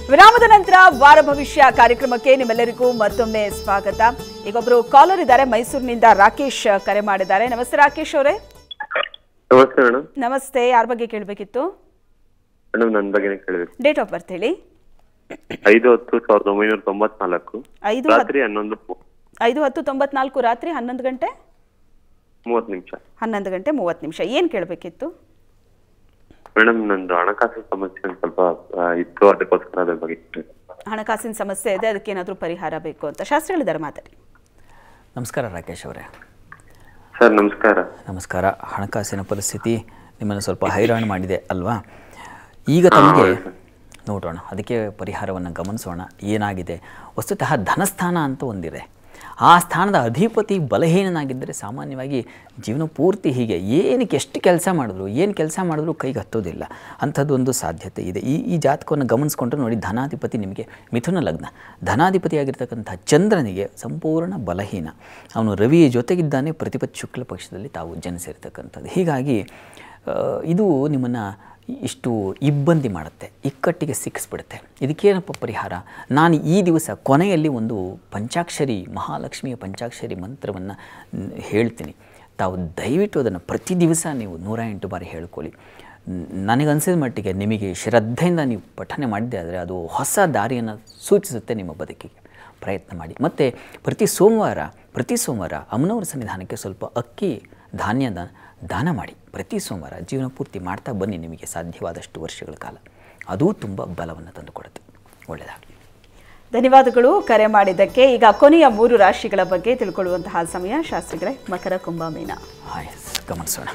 ವಿರಾಮದ ನಂತರ ವಾರ ಭವಿಷ್ಯ ಕಾರ್ಯಕ್ರಮಕ್ಕೆ ನಿಮ್ಮೆಲ್ಲರಿಗೂ ಮತ್ತೊಮ್ಮೆ ಸ್ವಾಗತ ಈಗೊಬ್ರು ಕಾಲರ್ ಇದ್ದಾರೆ ಮೈಸೂರಿನಿಂದ ರಾಕೇಶ್ ಕರೆ ಮಾಡಿದ್ದಾರೆ ನಮಸ್ತೆ ರಾಕೇಶ್ ಅವರೇ ನಮಸ್ತೆ ಮೇಡಮ್ ನಮಸ್ತೆ ಯಾರ ಬಗ್ಗೆ ಕೇಳಬೇಕಿತ್ತು ಮೇಡಮ್ ನನ್ನ ಬಗ್ಗೆನೇ ಕೇಳಬೇಕು ಡೇಟ್ ಆಫ್ ಬರ್ತ್ ಹೇಳಿ ಐದು ಹತ್ತು ಸಾವಿರದ ಒಂಬೈನೂರ ತೊಂಬತ್ನಾಲ್ಕು ಐದು ಹತ್ತು ರಾತ್ರಿ ಹನ್ನೊಂದು ಮೂ- ಐದು ಹತ್ತು ತೊಂಬತ್ನಾಲ್ಕು ರಾತ್ರಿ ಹನ್ನೊಂದು ಗಂಟೆ ಮೂವತ್ತು ನಿಮಿಷ ಹನ್ನೊಂದು ಗಂಟೆ ಮೂವತ್ತು ನಿಮಿಷ ಏನು ಕೇಳಬೇಕಿತ್ತು ಮೇಡಮ್ ನಂದು ಹಣಕಾಸು ಸಮಸ್ಯೆ ಒಂದ್ ಸ್ವಲ್ಪ ಆ, ಇತ್ತು ಅದಕ್ಕೋಸ್ಕರ ಅದ್ರ ಬಗ್ಗೆ ಕೇಳ್ಬೇಕು. ಹಣಕಾಸಿನ ಸಮಸ್ಯೆ ಇದೆ ಅದಕ್ಕೆ ಏನಾದರೂ ಪರಿಹಾರ ಬೇಕು ಅಂತ ಶಾಸ್ತ್ರಿಗಳಿದ್ದಾರೆ ಮಾತಾಡಿ ನಮಸ್ಕಾರ ರಾಕೇಶ್ ಅವರೇ ಸರ್ ನಮಸ್ಕಾರ ನಮಸ್ಕಾರ ಹಣಕಾಸಿನ ಪರಿಸ್ಥಿತಿ ನಿಮ್ಮನ್ನು ಸ್ವಲ್ಪ ಹೈರಾಣ ಮಾಡಿದೆ ಅಲ್ವಾ ಈಗ ತಮಗೆ ನೋಡೋಣ ಅದಕ್ಕೆ ಪರಿಹಾರವನ್ನು ಗಮನಿಸೋಣ ಏನಾಗಿದೆ ವಸ್ತುತಃ ಧನಸ್ಥಾನ ಅಂತ ಒಂದಿದೆ ಆ ಸ್ಥಾನದ ಅಧಿಪತಿ ಬಲಹೀನನಾಗಿದ್ದರೆ ಸಾಮಾನ್ಯವಾಗಿ ಜೀವನ ಪೂರ್ತಿ ಹೀಗೆ ಏನಕ್ಕೆ ಎಷ್ಟು ಕೆಲಸ ಮಾಡಿದ್ರು ಏನು ಕೆಲಸ ಮಾಡಿದ್ರು ಕೈಗೆ ಹತ್ತೋದಿಲ್ಲ ಅಂಥದ್ದೊಂದು ಸಾಧ್ಯತೆ ಇದೆ ಈ ಈ ಜಾತಕವನ್ನು ಗಮನಿಸ್ಕೊಂಡ್ರೆ ನೋಡಿ ಧನಾಧಿಪತಿ ನಿಮಗೆ ಮಿಥುನ ಲಗ್ನ ಧನಾಧಿಪತಿಯಾಗಿರ್ತಕ್ಕಂಥ ಚಂದ್ರನಿಗೆ ಸಂಪೂರ್ಣ ಬಲಹೀನ ಅವನು ರವಿಯ ಜೊತೆಗಿದ್ದಾನೆ ಪ್ರತಿಪತ್ ಶುಕ್ಲ ಪಕ್ಷದಲ್ಲಿ ತಾವು ಜನಿಸಿರ್ತಕ್ಕಂಥದ್ದು ಹೀಗಾಗಿ ಆ, ಇದು ನಿಮ್ಮನ್ನು ಇಷ್ಟು ಇಬ್ಬಂದಿ ಮಾಡುತ್ತೆ ಇಕ್ಕಟ್ಟಿಗೆ ಸಿಕ್ಕಿಸ್ಬಿಡುತ್ತೆ ಇದಕ್ಕೇನಪ್ಪ ಪರಿಹಾರ ನಾನು ಈ ದಿವಸ ಕೊನೆಯಲ್ಲಿ ಒಂದು ಪಂಚಾಕ್ಷರಿ ಮಹಾಲಕ್ಷ್ಮಿಯ ಪಂಚಾಕ್ಷರಿ ಮಂತ್ರವನ್ನು ಹೇಳ್ತೀನಿ ತಾವು ದಯವಿಟ್ಟು ಅದನ್ನು ಪ್ರತಿ ದಿವಸ ನೀವು ನೂರ ಎಂಟು ಬಾರಿ ಹೇಳ್ಕೊಳ್ಳಿ ನ್- ನನಗನ್ಸಿದ ಮಟ್ಟಿಗೆ ನಿಮಗೆ ಶ್ರದ್ಧೆಯಿಂದ ನೀವು ಪಠನೆ ಮಾಡಿದ್ದೆ ಆದರೆ ಅದು ಹೊಸ ದಾರಿಯನ್ನು ಸೂಚಿಸುತ್ತೆ ನಿಮ್ಮ ಬದುಕಿಗೆ ಪ್ರಯತ್ನ ಮಾಡಿ ಮತ್ತು ಪ್ರತಿ ಸೋಮವಾರ ಪ್ರತಿ ಸೋಮವಾರ ಅಮ್ಮನವರ ಸನ್ನಿಧಾನಕ್ಕೆ ಸ್ವಲ್ಪ ಅಕ್ಕಿ ಧಾನ್ಯದ ದಾನ ಮಾಡಿ ಪ್ರತಿ ಸೋಮವಾರ ಜೀವನ ಪೂರ್ತಿ ಮಾಡ್ತಾ ಬನ್ನಿ ನಿಮಗೆ ಸಾಧ್ಯವಾದಷ್ಟು ವರ್ಷಗಳ ಕಾಲ ಅದೂ ತುಂಬ ಬಲವನ್ನು ತಂದುಕೊಡುತ್ತೆ ಒಳ್ಳೆಯದಾಗಲಿ ಧನ್ಯವಾದಗಳು ಕರೆ ಮಾಡಿದ್ದಕ್ಕೆ ಈಗ ಕೊನೆಯ ಮೂರು ರಾಶಿಗಳ ಬಗ್ಗೆ ತಿಳ್ಕೊಳ್ಳುವಂತಹ ಸಮಯ ಶಾಸ್ತ್ರಿಗಳೇ ಮಕರ ಕುಂಭ ಮೀನ ಹಾಯ್ ಗಮನಿಸೋಣ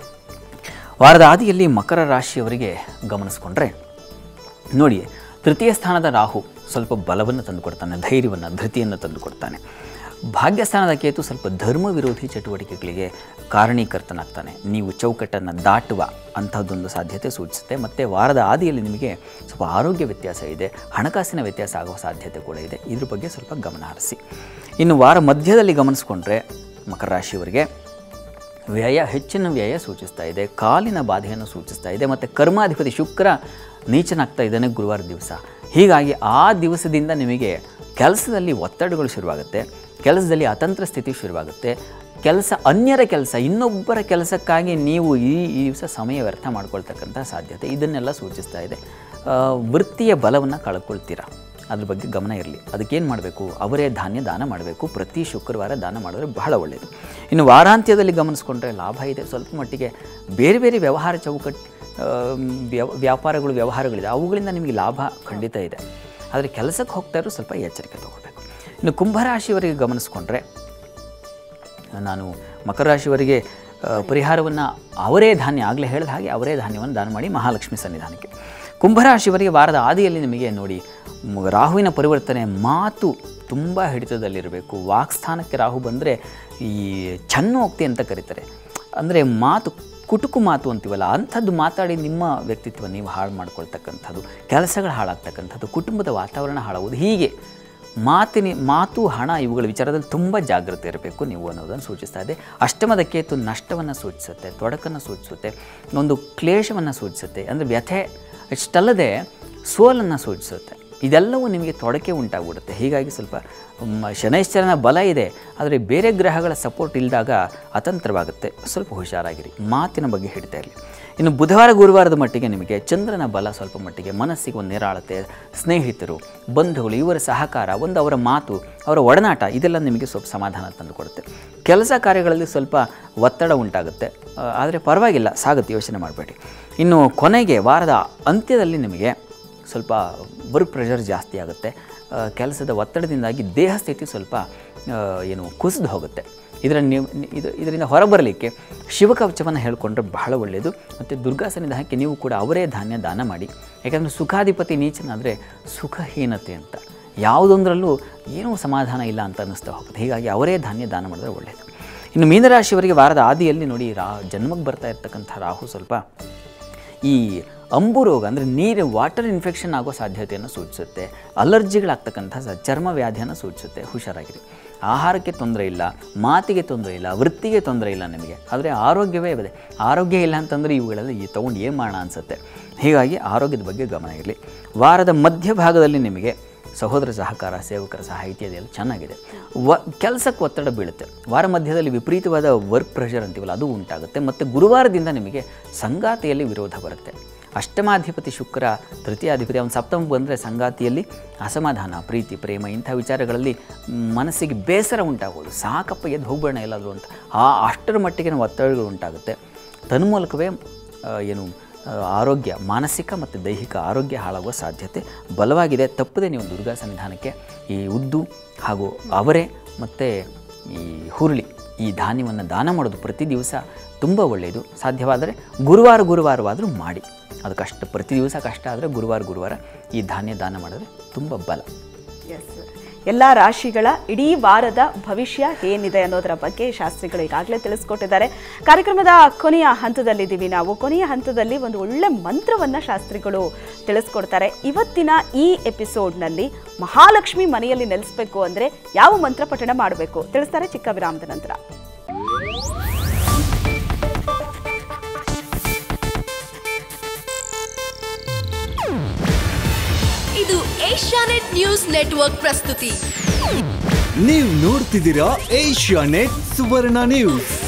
ವಾರದ ಆದಿಯಲ್ಲಿ ಮಕರ ರಾಶಿಯವರಿಗೆ ಗಮನಿಸ್ಕೊಂಡ್ರೆ ನೋಡಿ ತೃತೀಯ ಸ್ಥಾನದ ರಾಹು ಸ್ವಲ್ಪ ಬಲವನ್ನು ತಂದುಕೊಡ್ತಾನೆ ಧೈರ್ಯವನ್ನು ಧೃತಿಯನ್ನು ತಂದುಕೊಡ್ತಾನೆ ಭಾಗ್ಯಸ್ಥಾನದ ಕೇತು ಸ್ವಲ್ಪ ಧರ್ಮ ವಿರೋಧಿ ಚಟುವಟಿಕೆಗಳಿಗೆ ಕಾರಣೀಕರ್ತನಾಗ್ತಾನೆ ನೀವು ಚೌಕಟ್ಟನ್ನು ದಾಟುವ ಅಂಥದ್ದೊಂದು ಸಾಧ್ಯತೆ ಸೂಚಿಸುತ್ತೆ ಮತ್ತು ವಾರದ ಆದಿಯಲ್ಲಿ ನಿಮಗೆ ಸ್ವಲ್ಪ ಆರೋಗ್ಯ ವ್ಯತ್ಯಾಸ ಇದೆ ಹಣಕಾಸಿನ ವ್ಯತ್ಯಾಸ ಆಗುವ ಸಾಧ್ಯತೆ ಕೂಡ ಇದೆ ಇದ್ರ ಬಗ್ಗೆ ಸ್ವಲ್ಪ ಗಮನ ಹರಿಸಿ ಇನ್ನು ವಾರ ಮಧ್ಯದಲ್ಲಿ ಗಮನಿಸ್ಕೊಂಡ್ರೆ ಮಕರ ರಾಶಿಯವರಿಗೆ ವ್ಯಯ ಹೆಚ್ಚಿನ ವ್ಯಯ ಸೂಚಿಸ್ತಾ ಇದೆ ಕಾಲಿನ ಬಾಧೆಯನ್ನು ಸೂಚಿಸ್ತಾ ಇದೆ ಮತ್ತು ಕರ್ಮಾಧಿಪತಿ ಶುಕ್ರ ನೀಚನಾಗ್ತಾ ಇದ್ದಾನೆ ಗುರುವಾರ ದಿವಸ ಹೀಗಾಗಿ ಆ ದಿವಸದಿಂದ ನಿಮಗೆ ಕೆಲಸದಲ್ಲಿ ಒತ್ತಡಗಳು ಶುರುವಾಗುತ್ತೆ ಕೆಲಸದಲ್ಲಿ ಅತಂತ್ರ ಸ್ಥಿತಿ ಶುರುವಾಗುತ್ತೆ ಕೆಲಸ ಅನ್ಯರ ಕೆಲಸ ಇನ್ನೊಬ್ಬರ ಕೆಲಸಕ್ಕಾಗಿ ನೀವು ಈ ಈ ದಿವಸ ಸಮಯ ವ್ಯರ್ಥ ಮಾಡ್ಕೊಳ್ತಕ್ಕಂಥ ಸಾಧ್ಯತೆ ಇದನ್ನೆಲ್ಲ ಸೂಚಿಸ್ತಾ ಇದೆ ಆ, ವೃತ್ತಿಯ ಬಲವನ್ನು ಕಳ್ಕೊಳ್ತೀರಾ ಅದ್ರ ಬಗ್ಗೆ ಗಮನ ಇರಲಿ ಅದಕ್ಕೇನು ಮಾಡಬೇಕು ಅವರೇ ಧಾನ್ಯ ದಾನ ಮಾಡಬೇಕು ಪ್ರತಿ ಶುಕ್ರವಾರ ದಾನ ಮಾಡಿದ್ರೆ ಬಹಳ ಒಳ್ಳೆಯದು ಇನ್ನು ವಾರಾಂತ್ಯದಲ್ಲಿ ಗಮನಿಸ್ಕೊಂಡ್ರೆ ಲಾಭ ಇದೆ ಸ್ವಲ್ಪ ಮಟ್ಟಿಗೆ ಬೇರೆ ಬೇರೆ ವ್ಯವಹಾರ ಚೌಕಟ್ಟು ಆ, ವ್ಯವ- ವ್ಯಾಪಾರಗಳು ವ್ಯವಹಾರಗಳಿದೆ ಅವುಗಳಿಂದ ನಿಮಗೆ ಲಾಭ ಖಂಡಿತ ಇದೆ ಆದರೆ ಕೆಲಸಕ್ಕೆ ಹೋಗ್ತಾ ಇರೋ ಸ್ವಲ್ಪ ಎಚ್ಚರಿಕೆ ತಗೋಬೇಕು ಇನ್ನು ಕುಂಭರಾಶಿಯವರಿಗೆ ಗಮನಿಸ್ಕೊಂಡ್ರೆ ನಾನು ಮಕರ ರಾಶಿಯವರಿಗೆ ಪರಿಹಾರವನ್ನು ಅವರೇ ಧಾನ್ಯ ಆಗಲೇ ಹೇಳಿದ ಹಾಗೆ ಅವರೇ ಧಾನ್ಯವನ್ನು ದಾನ ಮಾಡಿ ಮಹಾಲಕ್ಷ್ಮಿ ಸನ್ನಿಧಾನಕ್ಕೆ ಕುಂಭರಾಶಿಯವರಿಗೆ ವಾರದ ಆದಿಯಲ್ಲಿ ನಿಮಗೆ ನೋಡಿ ಮ್- ರಾಹುವಿನ ಪರಿವರ್ತನೆ ಮಾತು ತುಂಬ ಹಿಡಿತದಲ್ಲಿರಬೇಕು ವಾಕ್ಸ್ಥಾನಕ್ಕೆ ರಾಹು ಬಂದರೆ ಈ ಚನ್ನೋಕ್ತಿ ಅಂತ ಕರೀತಾರೆ ಅಂದರೆ ಮಾತು ಕುಟುಕು ಮಾತು ಅಂತೀವಲ್ಲ ಅಂಥದ್ದು ಮಾತಾಡಿ ನಿಮ್ಮ ವ್ಯಕ್ತಿತ್ವ ನೀವು ಹಾಳು ಮಾಡ್ಕೊಳ್ತಕ್ಕಂಥದ್ದು ಕೆಲಸಗಳು ಹಾಳಾಗ್ತಕ್ಕಂಥದ್ದು ಕುಟುಂಬದ ವಾತಾವರಣ ಹಾಳಾಗುವುದು ಹೀಗೆ ಮಾತಿನ ಮಾತು ಹಣ ಇವುಗಳ ವಿಚಾರದಲ್ಲಿ ತುಂಬ ಜಾಗೃತಿ ಇರಬೇಕು ನೀವು ಅನ್ನೋದನ್ನು ಸೂಚಿಸ್ತಾ ಇದೆ ಅಷ್ಟಮದ ಕೇತು ನಷ್ಟವನ್ನು ಸೂಚಿಸುತ್ತೆ ತೊಡಕನ್ನು ಸೂಚಿಸುತ್ತೆ ಒಂದು ಕ್ಲೇಶವನ್ನು ಸೂಚಿಸುತ್ತೆ ಅಂದರೆ ವ್ಯಥೆ ಅಷ್ಟಲ್ಲದೆ ಸೋಲನ್ನು ಸೂಚಿಸುತ್ತೆ ಇದೆಲ್ಲವೂ ನಿಮಗೆ ತೊಡಕೆ ಉಂಟಾಗ್ಬಿಡುತ್ತೆ ಹೀಗಾಗಿ ಸ್ವಲ್ಪ ಮ್, ಶನೈಶ್ಚರನ ಬಲ ಇದೆ ಆದರೆ ಬೇರೆ ಗ್ರಹಗಳ ಸಪೋರ್ಟ್ ಇಲ್ಲದಾಗ ಅತಂತ್ರವಾಗುತ್ತೆ ಸ್ವಲ್ಪ ಹುಷಾರಾಗಿರಿ ಮಾತಿನ ಬಗ್ಗೆ ಹಿಡಿತಾ ಇರಲಿ ಇನ್ನು ಬುಧವಾರ ಗುರುವಾರದ ಮಟ್ಟಿಗೆ ನಿಮಗೆ ಚಂದ್ರನ ಬಲ ಸ್ವಲ್ಪ ಮಟ್ಟಿಗೆ ಮನಸ್ಸಿಗೆ ಒಂದು ನಿರಾಳತೆ ಸ್ನೇಹಿತರು ಬಂಧುಗಳು ಇವರ ಸಹಕಾರ ಒಂದು ಅವರ ಮಾತು ಅವರ ಒಡನಾಟ ಇದೆಲ್ಲ ನಿಮಗೆ ಸ್ವಲ್ಪ ಸಮಾಧಾನ ತಂದುಕೊಡುತ್ತೆ ಕೆಲಸ ಕಾರ್ಯಗಳಲ್ಲಿ ಸ್ವಲ್ಪ ಒತ್ತಡ ಉಂಟಾಗುತ್ತೆ ಆ, ಆದರೆ ಪರವಾಗಿಲ್ಲ ಸಾಗುತ್ತೆ ಯೋಚನೆ ಮಾಡಬೇಡಿ ಇನ್ನು ಕೊನೆಗೆ ವಾರದ ಅಂತ್ಯದಲ್ಲಿ ನಿಮಗೆ ಸ್ವಲ್ಪ ವರ್ಕ್ ಪ್ರೆಷರ್ ಜಾಸ್ತಿ ಆಗುತ್ತೆ ಆ, ಕೆಲಸದ ಒತ್ತಡದಿಂದಾಗಿ ದೇಹ ಸ್ಥಿತಿ ಸ್ವಲ್ಪ ಆ, ಏನು ಕುಸಿದು ಹೋಗುತ್ತೆ ಇದರ ನೀವು ಇದು ಇದರಿಂದ ಹೊರಬರಲಿಕ್ಕೆ ಶಿವಕವಚವನ್ನು ಹೇಳಿಕೊಂಡ್ರೆ ಬಹಳ ಒಳ್ಳೆಯದು ಮತ್ತು ದುರ್ಗಾ ಸನ್ನಿಧಾನಕ್ಕೆ ನೀವು ಕೂಡ ಅವರೇ ಧಾನ್ಯ ದಾನ ಮಾಡಿ ಯಾಕಂದರೆ ಸುಖಾಧಿಪತಿ ನೀಚನಾದರೆ ಸುಖಹೀನತೆ ಅಂತ ಯಾವುದೊಂದರಲ್ಲೂ ಏನೂ ಸಮಾಧಾನ ಇಲ್ಲ ಅಂತ ಅನ್ನಿಸ್ತಾ ಹೋಗುತ್ತೆ ಹೀಗಾಗಿ ಅವರೇ ಧಾನ್ಯ ದಾನ ಮಾಡಿದ್ರೆ ಒಳ್ಳೆಯದು ಇನ್ನು ಮೀನರಾಶಿಯವರಿಗೆ ವಾರದ ಆದಿಯಲ್ಲಿ ನೋಡಿ ರಾ ಜನ್ಮಕ್ಕೆ ಬರ್ತಾ ಇರ್ತಕ್ಕಂಥ ರಾಹು ಸ್ವಲ್ಪ ಈ ಅಂಬು ರೋಗ ಅಂದರೆ ನೀರು ವಾಟರ್ ಇನ್ಫೆಕ್ಷನ್ ಆಗೋ ಸಾಧ್ಯತೆಯನ್ನು ಸೂಚಿಸುತ್ತೆ ಅಲರ್ಜಿಗಳಾಗ್ತಕ್ಕಂಥ ಸ- ಚರ್ಮ ವ್ಯಾಧಿಯನ್ನು ಸೂಚಿಸುತ್ತೆ ಹುಷಾರಾಗಿರಿ ಆಹಾರಕ್ಕೆ ತೊಂದರೆ ಇಲ್ಲ ಮಾತಿಗೆ ತೊಂದರೆ ಇಲ್ಲ ವೃತ್ತಿಗೆ ತೊಂದರೆ ಇಲ್ಲ ನಿಮಗೆ ಆದರೆ ಆರೋಗ್ಯವೇ ಇದೆ ಆರೋಗ್ಯ ಇಲ್ಲ ಅಂತಂದರೆ ಇವುಗಳೆಲ್ಲ ಈ ತೊಗೊಂಡು ಏನು ಮಾಡೋಣ ಅನಿಸುತ್ತೆ ಹೀಗಾಗಿ ಆರೋಗ್ಯದ ಬಗ್ಗೆ ಗಮನ ಇರಲಿ ವಾರದ ಮಧ್ಯಭಾಗದಲ್ಲಿ ನಿಮಗೆ ಸಹೋದರ ಸಹಕಾರ ಸೇವಕರ ಸಹಾಯ ಇತ್ಯಾದಿ ಎಲ್ಲ ಚೆನ್ನಾಗಿದೆ ವ ಕೆಲಸಕ್ಕೆ ಒತ್ತಡ ಬೀಳುತ್ತೆ ವಾರ ಮಧ್ಯದಲ್ಲಿ ವಿಪರೀತವಾದ ವರ್ಕ್ ಪ್ರೆಷರ್ ಅಂತೀವಲ್ಲ ಅದು ಉಂಟಾಗುತ್ತೆ ಮತ್ತು ಗುರುವಾರದಿಂದ ನಿಮಗೆ ಸಂಗಾತಿಯಲ್ಲಿ ವಿರೋಧ ಬರುತ್ತೆ ಅಷ್ಟಮಾಧಿಪತಿ ಶುಕ್ರ ತೃತೀಯಾಧಿಪತಿ ಅವನ ಸಪ್ತಮ ಬಂದರೆ ಸಂಗಾತಿಯಲ್ಲಿ ಅಸಮಾಧಾನ ಪ್ರೀತಿ ಪ್ರೇಮ ಇಂಥ ವಿಚಾರಗಳಲ್ಲಿ ಮನಸ್ಸಿಗೆ ಬೇಸರ ಉಂಟಾಗೋದು ಸಾಕಪ್ಪ ಎದ್ದು ಹೋಗ್ಬೇಡ ಎಲ್ಲಾದರೂ ಅಂತ ಆ ಅಷ್ಟರ ಮಟ್ಟಿಗೆ ಒತ್ತಡಗಳು ಉಂಟಾಗುತ್ತೆ ತನ್ಮೂಲಕವೇ ಆ, ಏನು ಆ, ಆರೋಗ್ಯ ಮಾನಸಿಕ ಮತ್ತು ದೈಹಿಕ ಆರೋಗ್ಯ ಹಾಳಾಗುವ ಸಾಧ್ಯತೆ ಬಲವಾಗಿದೆ ತಪ್ಪದೆ ನೀವು ದುರ್ಗಾ ಸನ್ನಿಧಾನಕ್ಕೆ ಈ ಉದ್ದು ಹಾಗೂ ಅವರೆ ಮತ್ತು ಈ ಹುರುಳಿ ಈ ಧಾನ್ಯವನ್ನು ದಾನ ಮಾಡೋದು ಪ್ರತಿ ದಿವಸ ತುಂಬ ಒಳ್ಳೆಯದು ಸಾಧ್ಯವಾದರೆ ಗುರುವಾರ ಗುರುವಾರವಾದರೂ ಮಾಡಿ ಅದು ಕಷ್ಟ ಪ್ರತಿ ದಿವಸ ಕಷ್ಟ ಆದರೆ ಗುರುವಾರ ಗುರುವಾರ ಈ ಧಾನ್ಯ ದಾನ ಮಾಡಿದ್ರೆ ತುಂಬ ಬಲ ಎಸ್ ಎಲ್ಲ ರಾಶಿಗಳ ಇಡೀ ವಾರದ ಭವಿಷ್ಯ ಏನಿದೆ ಅನ್ನೋದರ ಬಗ್ಗೆ ಶಾಸ್ತ್ರಿಗಳು ಈಗಾಗಲೇ ತಿಳಿಸ್ಕೊಟ್ಟಿದ್ದಾರೆ ಕಾರ್ಯಕ್ರಮದ ಕೊನೆಯ ಹಂತದಲ್ಲಿದ್ದೀವಿ ನಾವು ಕೊನೆಯ ಹಂತದಲ್ಲಿ ಒಂದು ಒಳ್ಳೆ ಮಂತ್ರವನ್ನ ಶಾಸ್ತ್ರಿಗಳು ತಿಳಿಸ್ಕೊಡ್ತಾರೆ ಇವತ್ತಿನ ಈ ಎಪಿಸೋಡ್ನಲ್ಲಿ ಮಹಾಲಕ್ಷ್ಮಿ ಮನೆಯಲ್ಲಿ ನೆಲೆಸಬೇಕು ಅಂದ್ರೆ ಯಾವ ಮಂತ್ರ ಪಠಣ ಮಾಡಬೇಕು ತಿಳಿಸ್ತಾರೆ ಚಿಕ್ಕ ವಿರಾಮದ ನಂತರ ಇದು ಏಷ್ಯಾನೆಟ್ ನ್ಯೂಸ್ ನೆಟ್ವರ್ಕ್ ಪ್ರಸ್ತುತಿ ನೀವು ನೋಡ್ತಿದ್ದೀರಾ ಏಷ್ಯಾ ನೆಟ್ ಸುವರ್ಣ ನ್ಯೂಸ್